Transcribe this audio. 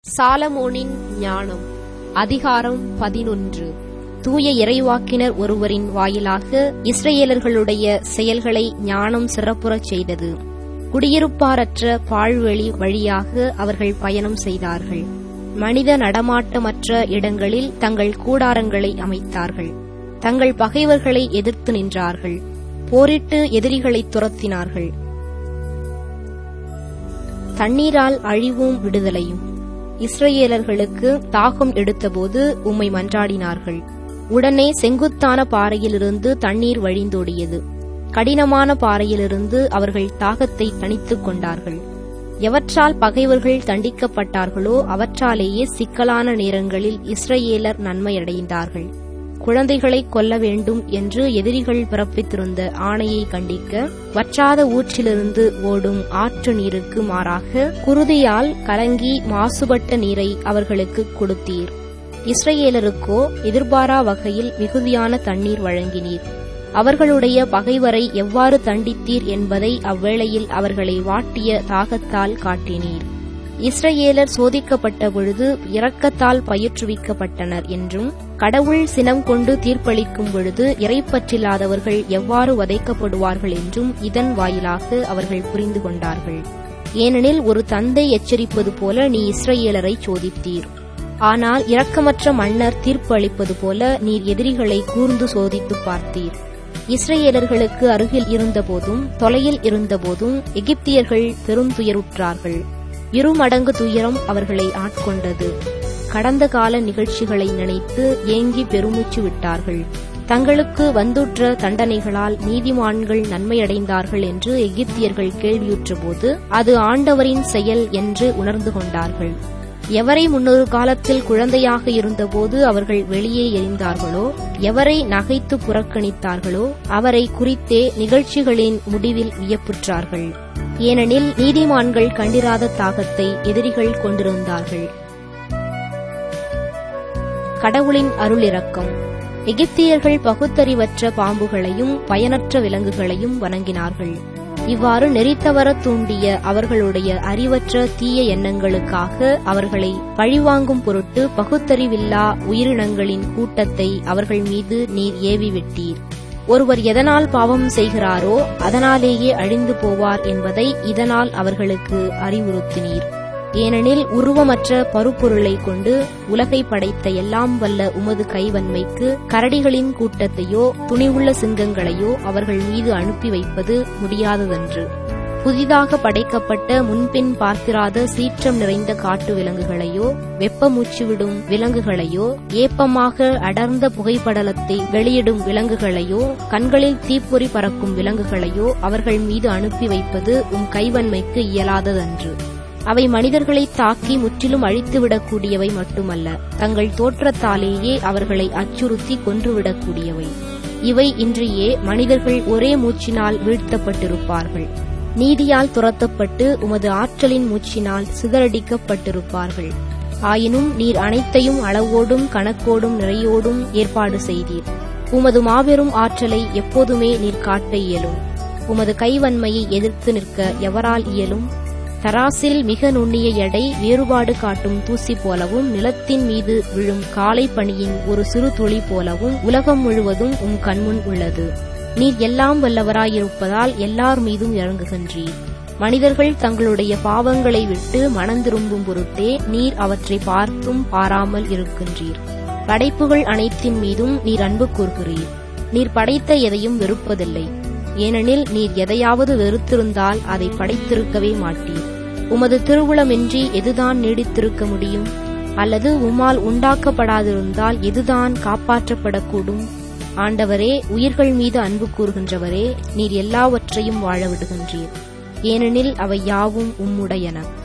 சாலமோனின் ஞானம் அதிகாரம் பதினொன்று தூய இறைவாக்கினர் ஒருவரின் வாயிலாக இஸ்ரேலர்களுடைய செயல்களை ஞானம் சிறப்புறச் செய்தது குடியிருப்பாரற்ற பாழ்வெளி வழியாக அவர்கள் பயணம் செய்தார்கள் மனித நடமாட்டமற்ற இடங்களில் தங்கள் கூடாரங்களை அமைத்தார்கள் தங்கள் பகைவர்களை எதிர்த்து நின்றார்கள் போரிட்டு எதிரிகளை துரத்தினார்கள் தண்ணீரால் அழிவும் விடுதலையும் இஸ்ரேலர்களுக்கு தாகம் எடுத்தபோது உம்மை மன்றாடினார்கள் உடனே செங்குத்தான பாறையிலிருந்து தண்ணீர் வழிந்தோடியது கடினமான பாறையிலிருந்து அவர்கள் தாகத்தை தணித்துக் கொண்டார்கள் எவற்றால் பகைவர்கள் தண்டிக்கப்பட்டார்களோ அவற்றாலேயே சிக்கலான நேரங்களில் இஸ்ரேலர் நன்மையடைந்தார்கள் குழந்தைகளை கொல்ல வேண்டும் என்று எதிரிகள் பிறப்பித்திருந்த ஆணையை கண்டிக்க வற்றாத ஊற்றிலிருந்து ஓடும் ஆற்று நீருக்கு மாறாக குருதியால் கலங்கி மாசுபட்ட நீரை அவர்களுக்கு கொடுத்தீர் இஸ்ரேலருக்கோ எதிர்பாரா வகையில் மிகுதியான தண்ணீர் வழங்கினீர் அவர்களுடைய பகைவரை எவ்வாறு தண்டித்தீர் என்பதை அவ்வேளையில் அவர்களை வாட்டிய தாகத்தால் காட்டினீர் இஸ்ரேலர் சோதிக்கப்பட்ட பொழுது இரக்கத்தால் பயிற்றுவிக்கப்பட்டனர் என்றும் கடவுள் சினம் கொண்டு தீர்ப்பளிக்கும் பொழுது இறைப்பற்றில்லாதவர்கள் எவ்வாறு வதைக்கப்படுவார்கள் என்றும் இதன் வாயிலாக அவர்கள் புரிந்து கொண்டார்கள் ஏனெனில் ஒரு தந்தை எச்சரிப்பது போல நீ இஸ்ரேலரை சோதித்தீர் ஆனால் இரக்கமற்ற மன்னர் தீர்ப்பு அளிப்பது போல நீர் எதிரிகளை கூர்ந்து சோதித்து பார்த்தீர் இஸ்ரேலர்களுக்கு அருகில் இருந்தபோதும் தொலையில் இருந்தபோதும் எகிப்தியர்கள் பெருந்துயருற்றார்கள் இருமடங்கு துயரம் அவர்களை ஆட்கொண்டது கடந்த கால நிகழ்ச்சிகளை நினைத்து ஏங்கி பெருமூச்சு விட்டார்கள் தங்களுக்கு வந்துற்ற தண்டனைகளால் நீதிமான்கள் நன்மையடைந்தார்கள் என்று எகிப்தியர்கள் கேள்வியுற்றபோது அது ஆண்டவரின் செயல் என்று உணர்ந்து கொண்டார்கள் எவரை முன்னொரு காலத்தில் குழந்தையாக இருந்தபோது அவர்கள் வெளியே எறிந்தார்களோ எவரை நகைத்து புறக்கணித்தார்களோ அவரை குறித்தே நிகழ்ச்சிகளின் முடிவில் வியப்புற்றார்கள் ஏனெனில் நீதிமான்கள் கண்டிராத தாகத்தை எதிரிகள் கொண்டிருந்தார்கள் கடவுளின் அருளிரக்கம் எகிப்தியர்கள் பகுத்தறிவற்ற பாம்புகளையும் பயனற்ற விலங்குகளையும் வணங்கினார்கள் இவ்வாறு நெறித்தவர தூண்டிய அவர்களுடைய அறிவற்ற தீய எண்ணங்களுக்காக அவர்களை பழிவாங்கும் பொருட்டு பகுத்தறிவில்லா உயிரினங்களின் கூட்டத்தை அவர்கள் மீது நீர் ஏவி விட்டீர் ஒருவர் எதனால் பாவம் செய்கிறாரோ அதனாலேயே அழிந்து போவார் என்பதை இதனால் அவர்களுக்கு அறிவுறுத்தினீர் ஏனெனில் உருவமற்ற பருப்பொருளை கொண்டு உலகை படைத்த எல்லாம் வல்ல உமது கைவன்மைக்கு கரடிகளின் கூட்டத்தையோ துணிவுள்ள சிங்கங்களையோ அவர்கள் மீது அனுப்பி வைப்பது முடியாததன்று புதிதாக படைக்கப்பட்ட முன்பின் பார்த்திராத சீற்றம் நிறைந்த காட்டு விலங்குகளையோ வெப்பமூச்சு விடும் விலங்குகளையோ ஏப்பமாக அடர்ந்த புகைப்படலத்தை வெளியிடும் விலங்குகளையோ கண்களில் தீப்பொறி பறக்கும் விலங்குகளையோ அவர்கள் மீது அனுப்பி வைப்பது உம் கைவன்மைக்கு இயலாததன்று அவை மனிதர்களை தாக்கி முற்றிலும் அழித்துவிடக்கூடியவை மட்டுமல்ல தங்கள் தோற்றத்தாலேயே அவர்களை அச்சுறுத்தி கொன்றுவிடக்கூடியவை இவை இன்றியே மனிதர்கள் ஒரே மூச்சினால் வீழ்த்தப்பட்டிருப்பார்கள் நீதியால் துரத்தப்பட்டு உமது ஆற்றலின் மூச்சினால் சிதறடிக்கப்பட்டிருப்பார்கள் ஆயினும் நீர் அனைத்தையும் அளவோடும் கணக்கோடும் நிறையோடும் ஏற்பாடு செய்தீர் உமது மாபெரும் ஆற்றலை எப்போதுமே நீர் காட்ட இயலும் உமது கைவன்மையை எதிர்த்து நிற்க எவரால் இயலும் தராசில் மிக நுண்ணிய எடை வேறுபாடு காட்டும் தூசி போலவும் நிலத்தின் மீது விழும் காலை பணியின் ஒரு சிறு துளி போலவும் உலகம் முழுவதும் உம் கண்முன் உள்ளது நீர் எல்லாம் வல்லவராயிருப்பதால் எல்லார் மீதும் இறங்குகின்றீர் மனிதர்கள் தங்களுடைய பாவங்களை விட்டு மனந்திரும்பும் பொருட்டே நீர் அவற்றை பார்த்தும் பாராமல் இருக்கின்றீர் படைப்புகள் அனைத்தின் மீதும் நீர் அன்பு கூறுகிறீர் நீர் படைத்த எதையும் வெறுப்பதில்லை ஏனெனில் நீர் எதையாவது வெறுத்திருந்தால் அதை படைத்திருக்கவே மாட்டீர் உமது திருவுளமின்றி எதுதான் நீடித்திருக்க முடியும் அல்லது உம்மால் உண்டாக்கப்படாதிருந்தால் எதுதான் காப்பாற்றப்படக்கூடும் ஆண்டவரே உயிர்கள் மீது அன்பு கூறுகின்றவரே நீர் எல்லாவற்றையும் வாழ விடுகின்றீர் ஏனெனில் அவை யாவும் உம்முடையன